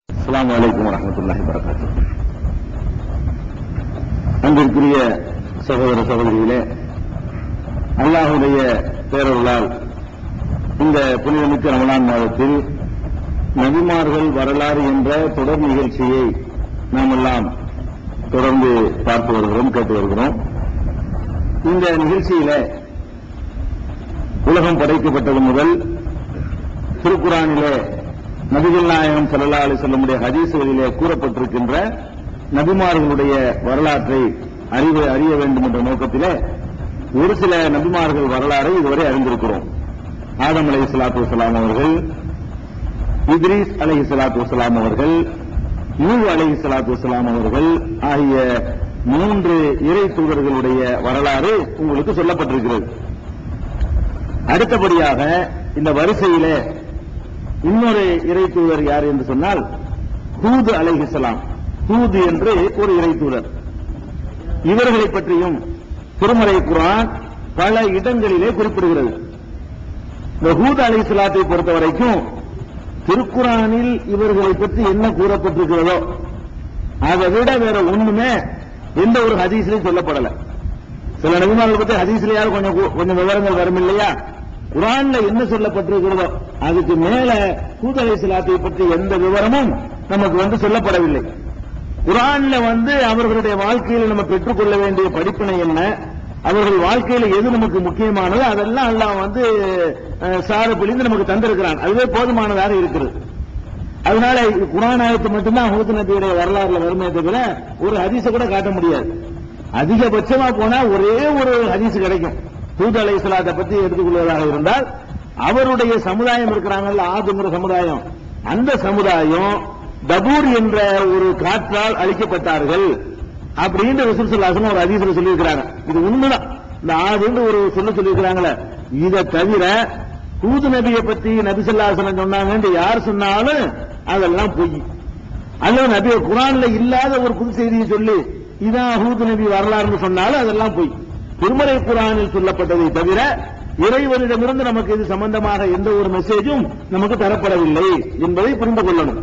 அஸ்ஸலாமு அலைக்கும் வரஹ்மத்துல்லாஹி வரகாத்துஹு அன்பிற்குரிய சகோதர சகோதரிகளே அல்லாஹுடைய பேரருளால் இந்த புனிதமிக்க ரமலான் மாதத்தில் நபிமார்கள் வரலாறு என்ற தொடர் நிகழ்ச்சியை நாம் எல்லாம் தொடர்ந்து பார்த்து வருகிறோம் கேட்டு வருகிறோம் இந்த நிகழ்ச்சியில உலகம் படைக்கப்பட்டது முதல் திருக்குறானிலே நபிகள் நாயகம் ஸல்லல்லாஹு அலைஹி வஸல்லமுடைய ஹதீஸ்களிலே கூறப்பட்டிருக்கின்ற நபிமார்களுடைய வரலாற்றை அறிவு அறிய வேண்டும் என்ற நோக்கத்திலே ஒரு சில நபிமார்கள் வரலாறை இதுவரை அறிந்திருக்கிறோம் ஆதம் அலைஹி ஸலாத்து வஸலாம் அவர்கள் இத்ரீஸ் அலைஹி ஸலாத்து வஸலாம் அவர்கள் நூஹ் அலைஹி ஸலாத்து வஸலாம் அவர்கள் ஆகிய மூன்று இறை தூதர்களுடைய வரலாறு உங்களுக்கு சொல்லப்பட்டிருக்கிறது அடுத்தபடியாக இந்த வரிசையிலே இன்னொரு இறை தூதர் யார் என்று சொன்னால் ஹூது அலைஹிஸ்ஸலாம் ஹூது என்று ஒரு இறை தூதர் இவர்களை பற்றியும் திருமலை குரான் பல இடங்களிலே குறிப்பிடுகிறது இந்த ஹூத் அலைஹிஸ்ஸலாத்தை பொறுத்த வரைக்கும் திருக்குறானில் இவர்களை பற்றி என்ன கூறப்பட்டிருக்கிறதோ அதை விட வேற ஒண்ணுமே எந்த ஒரு ஹதீஸ்லையும் சொல்லப்படல சில நபிமார்கள் பத்தி ஹதீஸ்லயாவது கொஞ்சம் கு- கொஞ்சம் விவரங்கள் வரும் இல்லையா குரான்ல என்ன சொல்லப்பட்டிருக்கிறதோ அதுக்கு மேல ஹூத் அலைஹிஸ்ஸலாத்தை பற்றி எந்த விவரமும் நமக்கு வந்து சொல்லப்படவில்லை குரான்ல வந்து அவர்களுடைய வாழ்க்கையில் நம்ம பெற்றுக்கொள்ள வேண்டிய படிப்பினை என்ன அவர்கள் வாழ்க்கையில எது நமக்கு முக்கியமானது அதெல்லாம் அல்லாஹ் வந்து அஹ், சாறு பிழிந்து நமக்கு தந்திருக்கிறான் அதுவே போதுமானதாக இருக்கிறது அதனால இது குரான் ஆயத்து மட்டும்தான் ஹூத் நபியுடைய வரலாறுல வருமே தவிர ஒரு ஹதீஸ கூட காட்ட முடியாது அதிகபட்சமா போனா ஒரே ஒரு ஹதீஸ் கிடைக்கும் ஹூத் அலைஹிஸ்ஸலாத்தை பத்தி எடுத்துக்கொள்வதாக இருந்தால் அவருடைய சமுதாயம் இருக்கிறாங்கல்ல ஆதுங்கிற சமுதாயம் அந்த சமுதாயம் தபூர் என்ற ஒரு காற்றால் அழிக்கப்பட்டார்கள் அப்படின்னு ரசூல் ஸல்லல்லாஹு ஒரு ஹதீஸ்ல சொல்லியிருக்கிறாங்க இது உண்மைதான் இந்த ஆதுன்னு ஒரு சொல்ல சொல்லியிருக்கிறாங்களே இதை தவிர ஹூது நபியை பத்தி நபி ஸல்லல்லாஹு அலைஹி வஸல்லம் சொன்னாங்கன்னு யார் சொன்னாலும் அதெல்லாம் பொய் அல்லது நபி குரான்ல இல்லாத ஒரு புது செய்தியை சொல்லி இதான் ஹூது நபி வரலாறுன்னு சொன்னாலும் அதெல்லாம் பொய் திருமறை குரானில் சொல்லப்பட்டதை தவிர இறைவனிடமிருந்து நமக்கு இது சம்பந்தமாக எந்த ஒரு மெசேஜும் நமக்கு தரப்படவில்லை என்பதை புரிந்து கொள்ளணும்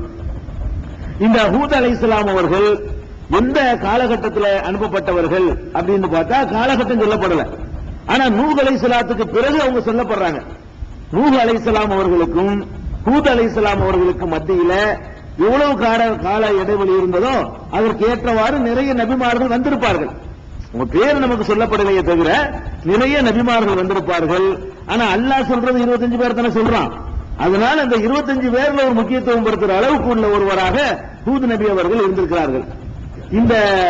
இந்த ஹூத் அலைஹிஸ்ஸலாம் அவர்கள் எந்த காலகட்டத்தில் அனுப்பப்பட்டவர்கள் அப்படின்னு பார்த்தா காலகட்டம் சொல்லப்படல ஆனா நூஹ் அலைஹிஸ்ஸலாத்துக்கு பிறகு அவங்க சொல்லப்படுறாங்க நூஹ் அலைஹிஸ்ஸலாம் அவர்களுக்கும் ஹூத் அலைஹிஸ்ஸலாம் அவர்களுக்கும் மத்தியில எவ்வளவு கால கால இடைவெளி இருந்ததோ அதற்கு ஏற்றவாறு நிறைய நபிமார்கள் வந்திருப்பார்கள் உங்க பேர் நமக்கு சொல்லப்படலையே தவிர நிறைய நபிமார்கள் வந்திருப்பார்கள் ஆனா அல்லாஹ் சொல்றது 25 பேர் தானே சொல்றான் அதனால அந்த 25 பேர்ல ஒரு முக்கியத்துவம் படுத்துற அளவுக்கு உள்ள ஒருவராக ஹூத் நபி அவர்கள் இருந்திருக்கிறார்கள் இந்த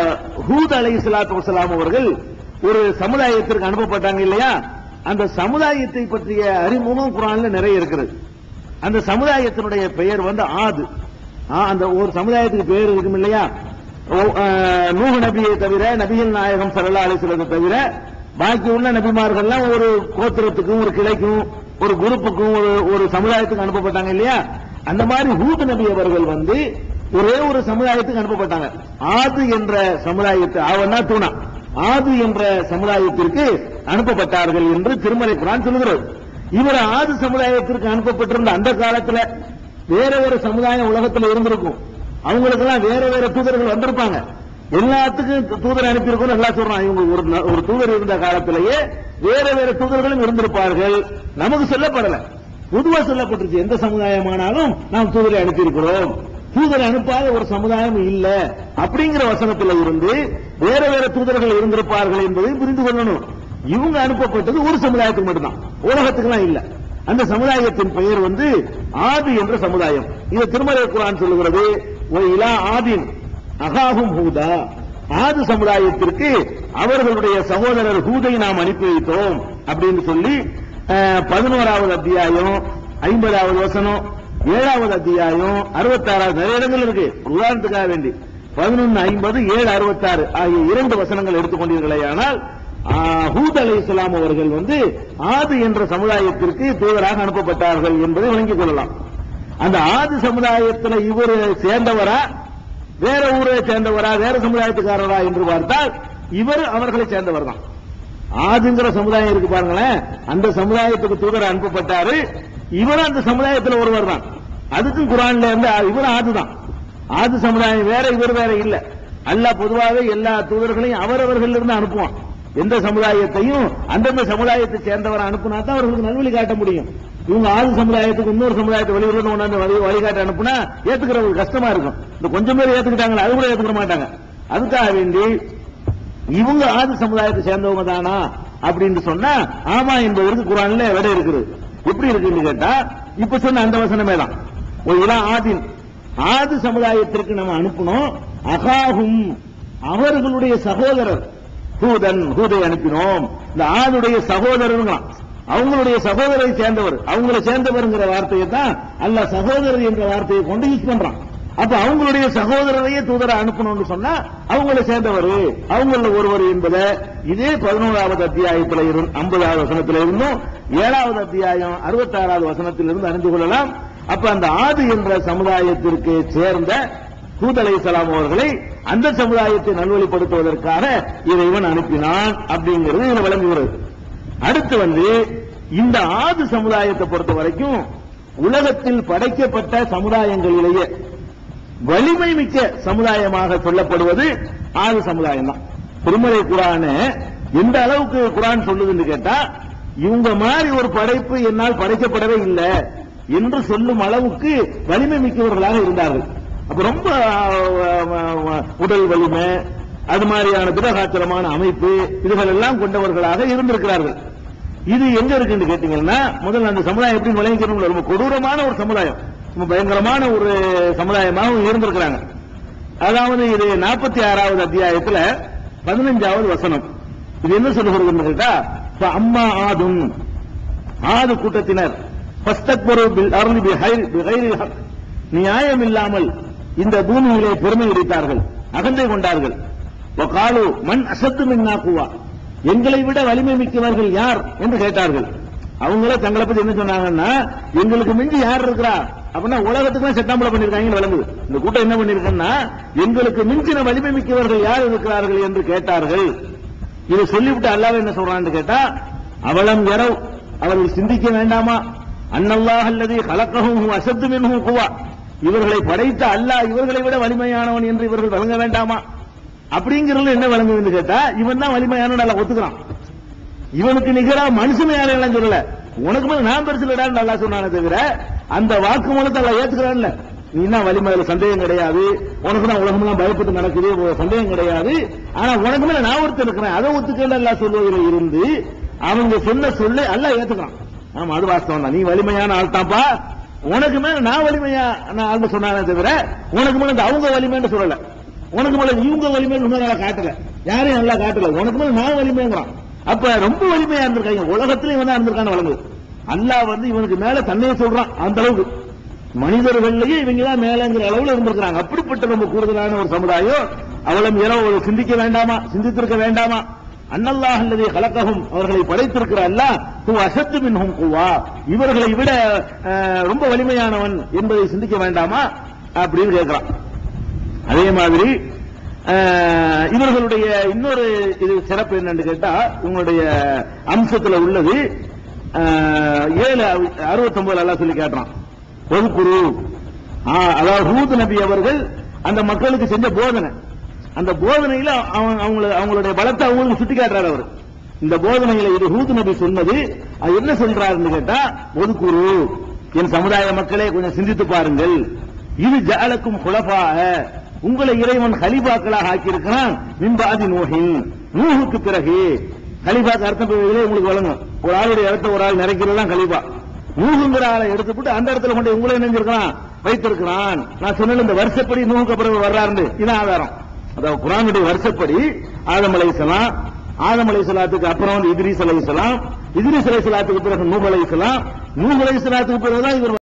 ஹூத் அலை சலாத்து வசலாம் அவர்கள் ஒரு சமுதாயத்திற்கு அனுப்பப்பட்டாங்க இல்லையா அந்த சமுதாயத்தை பற்றிய அறிமுகம் குரான்ல நிறைய இருக்கிறது அந்த சமுதாயத்தினுடைய பெயர் வந்து ஆது ஆ, அந்த ஒரு சமுதாயத்துக்கு பெயர் இருக்கும் இல்லையா ஓ- ஆ, நூஹ் நபியை தவிர நபிகள் நாயகம் ஸல்லல்லாஹு அலைஹி வஸல்லத்தை தவிர பாக்கி உள்ள நபிமார்கள்லாம் ஒரு கோத்திரத்துக்கும் ஒரு கிளைக்கும் ஒரு குரூப்புக்கும் ஒரு ஒரு சமுதாயத்துக்கு அனுப்பப்பட்டாங்க இல்லையா அந்த மாதிரி ஹூத் நபி அவர்கள் வந்து ஒரே ஒரு சமுதாயத்துக்கு அனுப்பப்பட்டாங்க ஆது என்ற சமுதாயத்தை அவனா தூணா ஆது என்ற சமுதாயத்திற்கு அனுப்பப்பட்டார்கள் என்று திருமலை குரான் சொல்லுகிறது இவர் ஆது சமுதாயத்திற்கு அனுப்பப்பட்டிருந்த அந்த காலத்துல வேற ஒரு சமுதாயம் உலகத்துல இருந்திருக்கும் அவங்களுக்கெல்லாம் வேற வேற தூதர்கள் வந்திருப்பாங்க எல்லாத்துக்கும் தூதர் அனுப்பியிருக்கோம் நல்லா சொல்றான் இவங்க ஒரு ந- ஒரு தூதர் இருந்த காலத்திலேயே வேற வேற தூதர்களும் இருந்திருப்பார்கள் நமக்கு சொல்லப்படல பொதுவா சொல்லப்பட்டிருச்சு எந்த சமுதாயமானாலும் நாம் தூதரை அனுப்பியிருக்கிறோம் தூதரை அனுப்பாத ஒரு சமுதாயம் இல்ல அப்படிங்கிற வசனத்துல இருந்து வேற வேற தூதர்கள் இருந்திருப்பார்கள் என்பதை புரிந்து கொள்ளணும் இவங்க அனுப்பப்பட்டது ஒரு சமுதாயத்துக்கு மட்டும்தான் உலகத்துக்குலாம் இல்ல அந்த சமுதாயத்தின் பெயர் வந்து ஆதி என்ற சமுதாயம் இது திருமலை குரான் சொல்லுகிறது ஒரு இலா ஆதின் அகாகும் ஹூதா ஆது சமுதாயத்திற்கு அவர்களுடைய சகோதரர் ஹூதை நாம் அனுப்பி வைத்தோம் அப்படின்னு சொல்லி அஹ், பதினோராவது அத்தியாயம் ஐம்பதாவது வசனம் ஏழாவது அத்தியாயம் அறுபத்தாறாவது நிறைய இடங்கள் இருக்கு ஒரு உதாரணத்துக்காக வேண்டி பதினொன்னு ஐம்பது ஏழு அறுபத்தாறு ஆகிய இரண்டு வசனங்கள் எடுத்துக்கொண்டீர்களேயானால் ஆ, ஹூத் அலை இஸ்லாம் அவர்கள் வந்து ஆது என்ற சமுதாயத்திற்கு தூதராக அனுப்பப்பட்டார்கள் என்பதை விளங்கிக் கொள்ளலாம் அந்த ஆது சமுதாயத்தில் இவர் சேர்ந்தவரா வேற ஊரை சேர்ந்தவரா வேற சமுதாயத்துக்காரரா என்று பார்த்தால் இவர் அவர்களை சேர்ந்தவர் தான் ஆதுங்கிற சமுதாயம் இருக்கு பாருங்களேன் அந்த சமுதாயத்துக்கு தூதர் அனுப்பப்பட்டாரு இவர் அந்த சமுதாயத்தில் ஒருவர் தான் அதுக்கும் குரான்ல இருந்து இவர் ஆதுதான் ஆது சமுதாயம் வேற இவர் வேற இல்ல அல்லாஹ் பொதுவாகவே எல்லா தூதர்களையும் அவரவர்கள் இருந்து அனுப்புவான் எந்த சமுதாயத்தையும் அந்தந்த சமுதாயத்தை சேர்ந்தவரை அனுப்புனா தான் அவர்களுக்கு நல்வழி காட்ட முடியும் இவங்க ஆது சமுதாயத்துக்கு இன்னொரு சமுதாயத்தை வெளியூர்ல கொண்டாந்து வழி வழிகாட்ட அனுப்புனா ஏத்துக்கிறவங்களுக்கு கஷ்டமா இருக்கும் இந்த கொஞ்சம் பேர் ஏத்துக்கிட்டாங்களா அது கூட ஏத்துக்க மாட்டாங்க அதுக்காக வேண்டி இவங்க ஆது சமுதாயத்தை சேர்ந்தவங்க தானா அப்படின்னு சொன்னா ஆமா என்பதற்கு குரான்ல விடை இருக்குது எப்படி இருக்குன்னு கேட்டா இப்ப சொன்ன அந்த வசனமே தான் ஒரு இளா ஆதின் ஆது சமுதாயத்திற்கு நம்ம அனுப்பணும் அகாகும் அவர்களுடைய சகோதரர் ஹூதன் ஹூதை அனுப்பினோம் இந்த ஆதுடைய சகோதரர்களாம் அவங்களுடைய சகோதரரை சேர்ந்தவர் அவங்கள சேர்ந்தவர்ங்கிற வார்த்தையை தான் அல்லாஹ் சகோதரர் என்ற வார்த்தையை கொண்டு யூஸ் பண்றான் அப்ப அவங்களுடைய சகோதரரையே தூதரை அனுப்பணும்னு சொன்னா அவங்கள சேர்ந்தவர் அவங்கள ஒருவர் என்பதை இதே பதினோராவது அத்தியாயத்தில் இருந்து ஐம்பதாவது வசனத்தில் இருந்தும் ஏழாவது அத்தியாயம் அறுபத்தாறாவது வசனத்தில் இருந்து அறிந்து கொள்ளலாம் அப்ப அந்த ஆது என்ற சமுதாயத்திற்கு சேர்ந்த ஹூத் அலைஹிஸ்ஸலாம் அவர்களை அந்த சமுதாயத்தை நல்வழிப்படுத்துவதற்காக இறைவன் அனுப்பினான் அப்படிங்கிறது இதுல விளங்குகிறது அடுத்து வந்து இந்த ஆது சமுதாயத்தை பொறுத்த வரைக்கும் உலகத்தில் படைக்கப்பட்ட சமுதாயங்களிலேயே வலிமை மிக்க சமுதாயமாக சொல்லப்படுவது ஆது சமுதாயம் தான் திருமலை குரான எந்த அளவுக்கு குரான் சொல்லுதுன்னு கேட்டா இவங்க மாதிரி ஒரு படைப்பு என்னால் படைக்கப்படவே இல்லை என்று சொல்லும் அளவுக்கு வலிமை மிக்கவர்களாக இருந்தார்கள் அப்ப ரொம்ப அஹ், அஹ், உடல் வலிமை அது மாதிரியான திடகாத்திரமான அமைப்பு இதுகள் எல்லாம் கொண்டவர்களாக இருந்திருக்கிறார்கள் இது எங்க இருக்குன்னு கேட்டீங்கன்னா முதல்ல அந்த சமுதாயம் எப்படி விளங்கிக்கணும் ரொம்ப கொடூரமான ஒரு சமுதாயம் ரொம்ப பயங்கரமான ஒரு சமுதாயமாக இருந்திருக்கிறாங்க அதாவது இது நாற்பத்தி ஆறாவது அத்தியாயத்துல பதினஞ்சாவது வசனம் இது என்ன சொல்லுகிறதுன்னு கேட்டா "ஃப அம்மா ஆதும் ஆது கூட்டத்தினர் ஃபஸ்தக்பரு பில் அர்லி பிஹைர் பிகைரில் ஹக் நியாயம் இல்லாமல் இந்த பூமியிலே பெருமை அடித்தார்கள் அகந்தை கொண்டார்கள் காலு மண் அசத்து மின்னா குவா எங்களை விட வலிமை மிக்கவர்கள் யார் என்று கேட்டார்கள் அவங்களே தங்களை பத்தி என்ன சொன்னாங்கன்னா எங்களுக்கு மிஞ்சி யார் இருக்கிறா அப்படின்னா உலகத்துக்கு செட்டாம்பளை பண்ணிருக்காங்கன்னு விளங்குது இந்த கூட்டம் என்ன பண்ணிருக்கேன்னா எங்களுக்கு மிஞ்சின வலிமை மிக்கவர்கள் யார் இருக்கிறார்கள் என்று கேட்டார்கள் இதை சொல்லிவிட்டு அல்லாஹ் என்ன சொல்றான்னு கேட்டா அவலம் எரவ் அவர்கள் சிந்திக்க வேண்டாமா அன்னல்லாஹ் அல்லது கலக்கஹும் அசத்து மின்ஹும் குவா இவர்களை படைத்த அல்லாஹ் இவர்களை விட வலிமையானவன் என்று இவர்கள் வழங்க வேண்டாமா அப்படிங்கிறது என்ன வழங்குதுன்னு கேட்டா இவன் தான் வலிமையான நல்லா ஒத்துக்கிறான் இவனுக்கு நிகரா மனுஷன் யாரும் எல்லாம் சொல்லல உனக்கு மேல நான் பெருசு இல்லடான்னு நல்லா சொன்னானே தவிர அந்த வாக்கு மூலத்தை எல்லாம் ஏத்துக்கிறான்ல நீ என்ன வலிமை அதுல சந்தேகம் கிடையாது உனக்கு தான் உலகமெல்லாம் பயப்பட்டு நடக்குது உ- சந்தேகம் கிடையாது ஆனா உனக்கு மேல நான் ஒருத்தர் இருக்கிறேன் அதை ஒத்துக்கல எல்லாம் சொல்வதில் இருந்து அவங்க சொன்ன சொல்ல எல்லாம் ஏத்துக்கிறான் ஆமா அது வாஸ்தவம் தான் நீ வலிமையான ஆள் தான்ப்பா உனக்கு மேல நான் வலிமையா நான் ஆள்னு சொன்னானே தவிர உனக்கு மேல இந்த அவங்க வலிமைன்னு சொல்லல உனக்கு மேல இவங்க வலிமைன்னு இன்னும் நல்லா காட்டல யாரையும் நல்லா காட்டல உனக்கு மேல நான் வலிமைங்கிறான் அப்ப ரொம்ப வலிமையா இருந்திருக்காங்க உலகத்துல இவன் தான் இருந்திருக்கான வழங்குது அல்லாஹ் வந்து இவனுக்கு மேல தன்னையே சொல்றான் அந்த அளவுக்கு மனிதர்கள்லயே இவங்க தான் மேலங்கிற அளவுல இருந்திருக்கிறாங்க அப்படிப்பட்ட ரொம்ப கூடுதலான ஒரு சமுதாயம் அவளும் இரவு சிந்திக்க வேண்டாமா சிந்தித்திருக்க வேண்டாமா அன்னல்லாஹ் அல்லது கலக்ககும் அவர்களை படைத்திருக்கிற அல்லாஹ் தூ அசத்து மின்ஹும் குவா இவர்களை விட அஹ், ரொம்ப வலிமையானவன் என்பதை சிந்திக்க வேண்டாமா அப்படின்னு கேட்கிறான் அதே மாதிரி அஹ், இவர்களுடைய இன்னொரு இது சிறப்பு என்னன்னு கேட்டா உங்களுடைய அம்சத்துல உள்ளது அஹ், ஏழு அறுபத்தி ஒன்பது எல்லாம் சொல்லி கேட்டான் பொதுக்குரு அதாவது ஹூத் நபி அவர்கள் அந்த மக்களுக்கு செஞ்ச போதனை அந்த போதனையில அவங்க அவங்கள- அவங்களுடைய பலத்தை அவங்களுக்கு சுட்டி காட்டுறாரு அவர் இந்த போதனையில இது ஹூத் நபி சொன்னது அது என்ன சொல்றாருன்னு கேட்டா ஒதுக்குரு என் சமுதாய மக்களே கொஞ்சம் சிந்தித்து பாருங்கள் இது ஜாலக்கும் குலபாக உங்களை இறைவன் ஹலிபாக்களாக ஆக்கியிருக்கிறான் மின்பாதி நூஹின் நூஹுக்கு பிறகு கலிபாக்கு அர்த்தம் புரிவதிலே உங்களுக்கு வழங்கும் ஒரு ஆளுடைய இடத்த ஒரு ஆள் நிறைக்கிறதெல்லாம் கலிபா நூகுங்கிற ஆளை எடுத்துவிட்டு அந்த இடத்துல கொண்டு உங்களை நினைஞ்சிருக்கிறான் வைத்திருக்கிறான் நான் சொன்ன இந்த வருஷப்படி நூகுக்கு பிறகு வர்றாரு இதான் ஆதாரம் அதாவது குரானுடைய வருஷப்படி ஆதம் அலைஹிஸ்ஸலாம் ஆதம் அலைஹிஸ்ஸலாத்துக்கு அப்புறம் வந்து இத்ரீஸ் அலைஹிஸ்ஸலாம் இத்ரீஸ் அலைஹிஸ்ஸலாத்துக்கு பிறகு நூஹ் அலைஹிஸ்ஸலாம் நூஹ் அலைஹிஸ்ஸலாத்துக்கு பிறகுதான் இவர்